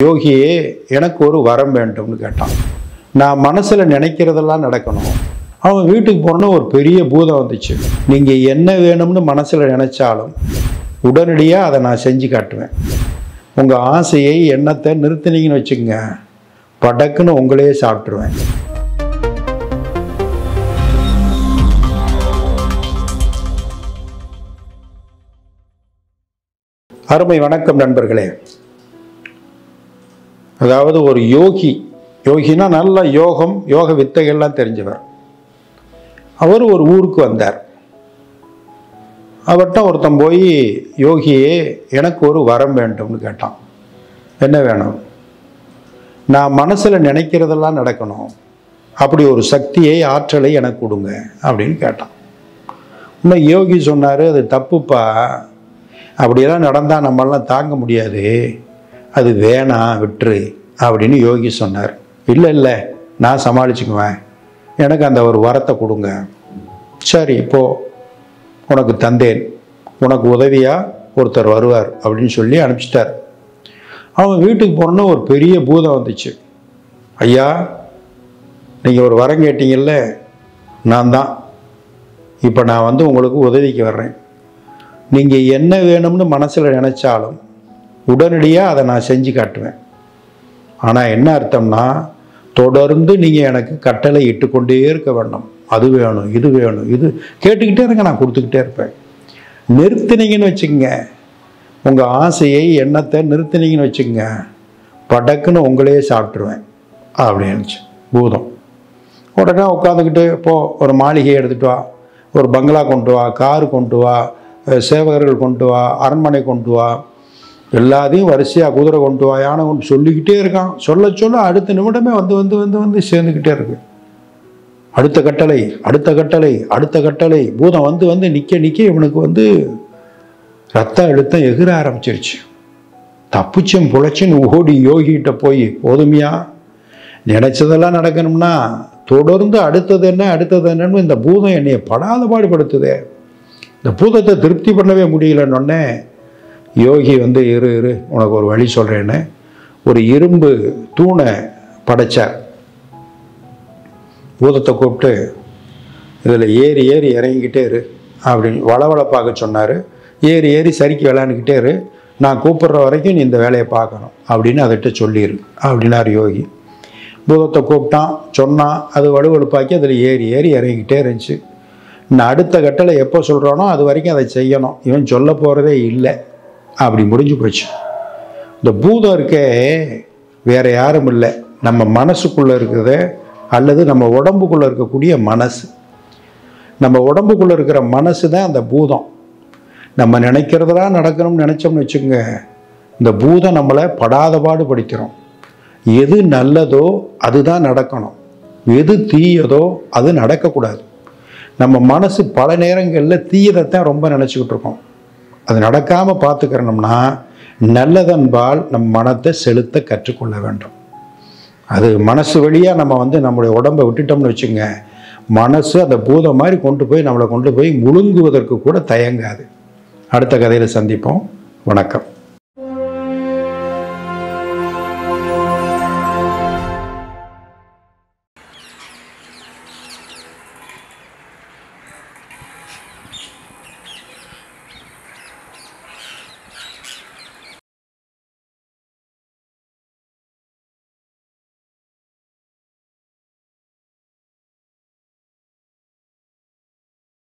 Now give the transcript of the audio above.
யோகியே எனக்கு ஒரு வரம் வேண்டும்னு கேட்டான் நான் மனசில் நினைக்கிறதெல்லாம் நடக்கணும் அவன் வீட்டுக்கு போனோன்னு ஒரு பெரிய பூதம் வந்துச்சு நீங்கள் என்ன வேணும்னு மனசில் நினைச்சாலும் உடனடியாக அதை நான் செஞ்சு காட்டுவேன் உங்கள் ஆசையை எண்ணத்தை நிறுத்தினீங்கன்னு வச்சுக்கோங்க படக்குன்னு உங்களையே சாப்பிட்ருவேன் அருமை வணக்கம் நண்பர்களே அதாவது ஒரு யோகி யோகினா நல்ல யோகம் யோக வித்தைகள்லாம் தெரிஞ்சவர் அவர் ஒரு ஊருக்கு வந்தார் அவர்கிட்ட ஒருத்தன் போய் யோகியே எனக்கு ஒரு வரம் வேண்டும்னு கேட்டான் என்ன வேணும் நான் மனசில் நினைக்கிறதெல்லாம் நடக்கணும் அப்படி ஒரு சக்தியை ஆற்றலை எனக்கு கொடுங்க அப்படின்னு கேட்டான் இன்னும் யோகி சொன்னார் அது தப்புப்பா அப்படியெல்லாம் நடந்தால் நம்மளாம் தாங்க முடியாது அது வேணாம் விட்டுரு அப்படின்னு யோகி சொன்னார் இல்லை இல்லை நான் சமாளிச்சுக்குவேன் எனக்கு அந்த ஒரு வரத்தை கொடுங்க சரி இப்போ உனக்கு தந்தேன் உனக்கு உதவியாக ஒருத்தர் வருவார் அப்படின்னு சொல்லி அனுப்பிச்சிட்டார் அவன் வீட்டுக்கு போனோன்னு ஒரு பெரிய பூதம் வந்துச்சு ஐயா நீங்கள் ஒரு வரம் கேட்டீங்கல்ல நான் தான் இப்போ நான் வந்து உங்களுக்கு உதவிக்கு வர்றேன் நீங்கள் என்ன வேணும்னு மனசில் நினச்சாலும் உடனடியாக அதை நான் செஞ்சு காட்டுவேன் ஆனால் என்ன அர்த்தம்னா தொடர்ந்து நீங்கள் எனக்கு கட்டளை இட்டுக்கொண்டே இருக்க வேண்டும் அது வேணும் இது வேணும் இது கேட்டுக்கிட்டே இருங்க நான் கொடுத்துக்கிட்டே இருப்பேன் நிறுத்தினீங்கன்னு வச்சுக்கோங்க உங்கள் ஆசையை எண்ணத்தை நிறுத்தினீங்கன்னு வச்சுக்கோங்க படக்குன்னு உங்களையே சாப்பிட்ருவேன் அப்படின்னுச்சு பூதம் உடனே உட்காந்துக்கிட்டு போ ஒரு மாளிகையை எடுத்துகிட்டு வா ஒரு பங்களா கொண்டு வா காரு கொண்டு வா அஹ் சேவகர்கள் கொண்டு வா அரண்மனை கொண்டு வா எல்லாத்தையும் வரிசையாக குதிரை கொண்டு வா யானை கொண்டு சொல்லிக்கிட்டே இருக்கான் சொல்ல சொல்ல அடுத்த நிமிடமே வந்து வந்து வந்து வந்து சேர்ந்துக்கிட்டே இருக்கு அடுத்த கட்டளை அடுத்த கட்டளை அடுத்த கட்டளை பூதம் வந்து வந்து நிற்க நிற்க இவனுக்கு வந்து ரத்த அழுத்தம் எகிர ஆரம்பிச்சிருச்சு தப்பிச்சும் புழைச்சுன்னு ஓடி யோகிகிட்ட போய் போதுமையா நினைச்சதெல்லாம் நடக்கணும்னா தொடர்ந்து அடுத்தது என்ன அடுத்தது என்னன்னு இந்த பூதம் என்னைய படாத பாடுபடுத்துதே இந்த பூதத்தை திருப்தி பண்ணவே முடியலன்னொடனே யோகி வந்து இரு இரு உனக்கு ஒரு வழி சொல்கிறேன்னு ஒரு இரும்பு தூணை படைச்சார் பூதத்தை கூப்பிட்டு இதில் ஏறி ஏறி இறங்கிக்கிட்டே இரு அப்படின்னு வளவளப்பாக சொன்னார் ஏறி ஏறி சரிக்கு விளையாண்டுக்கிட்டே இரு நான் கூப்பிடுற வரைக்கும் நீ இந்த வேலையை பார்க்கணும் அப்படின்னு அதட்ட சொல்லிடு அப்படின்னார் யோகி பூதத்தை கூப்பிட்டான் சொன்னான் அது வலுவழுப்பாக்கி அதில் ஏறி ஏறி இறங்கிக்கிட்டே இருந்துச்சு நான் அடுத்த கட்டளை எப்போ சொல்கிறானோ அது வரைக்கும் அதை செய்யணும் இவன் சொல்ல போகிறதே இல்லை அப்படி முடிஞ்சு போச்சு இந்த பூதம் இருக்கே வேற யாரும் இல்லை நம்ம மனசுக்குள்ளே இருக்கிறது அல்லது நம்ம உடம்புக்குள்ளே இருக்கக்கூடிய மனசு நம்ம உடம்புக்குள்ளே இருக்கிற மனசு தான் அந்த பூதம் நம்ம நினைக்கிறதெல்லாம் நடக்கணும்னு நினச்சோம்னு வச்சுக்கோங்க இந்த பூதம் நம்மளை படாத பாடு படுத்திடும் எது நல்லதோ அதுதான் நடக்கணும் எது தீயதோ அது நடக்கக்கூடாது நம்ம மனசு பல நேரங்களில் தீயதைத்தான் ரொம்ப நினச்சிக்கிட்டு இருக்கோம் அது நடக்காமல் பார்த்துக்கிறணும்னா நல்லதன்பால் நம் மனத்தை செலுத்த கற்றுக்கொள்ள வேண்டும் அது மனசு வழியாக நம்ம வந்து நம்மளுடைய உடம்பை விட்டுட்டோம்னு வச்சுங்க மனசு அந்த பூதம் மாதிரி கொண்டு போய் நம்மளை கொண்டு போய் முழுங்குவதற்கு கூட தயங்காது அடுத்த கதையில் சந்திப்போம் வணக்கம்